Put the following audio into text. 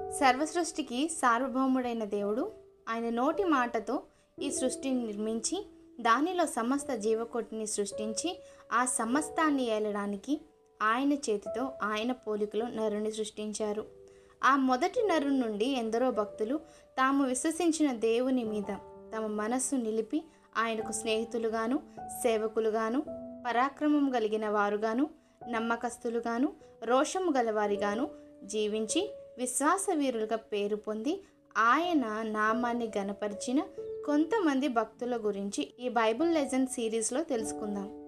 సర్వసృష్టికి సార్వభౌముడైన దేవుడు ఆయన నోటి మాటతో ఈ సృష్టిని నిర్మించి దానిలో సమస్త జీవకోటిని సృష్టించి ఆ సమస్తాన్ని ఏలడానికి ఆయన చేతితో ఆయన పోలికలో నరుని సృష్టించారు ఆ మొదటి నరు నుండి ఎందరో భక్తులు తాము విశ్వసించిన దేవుని మీద తమ మనస్సు నిలిపి ఆయనకు స్నేహితులుగాను సేవకులుగాను పరాక్రమం కలిగిన వారుగాను నమ్మకస్తులుగాను రోషము గలవారిగాను జీవించి విశ్వాసవీరులుగా పేరు పొంది ఆయన నామాన్ని గనపరిచిన కొంతమంది భక్తుల గురించి ఈ బైబుల్ లెజెండ్ సిరీస్లో తెలుసుకుందాం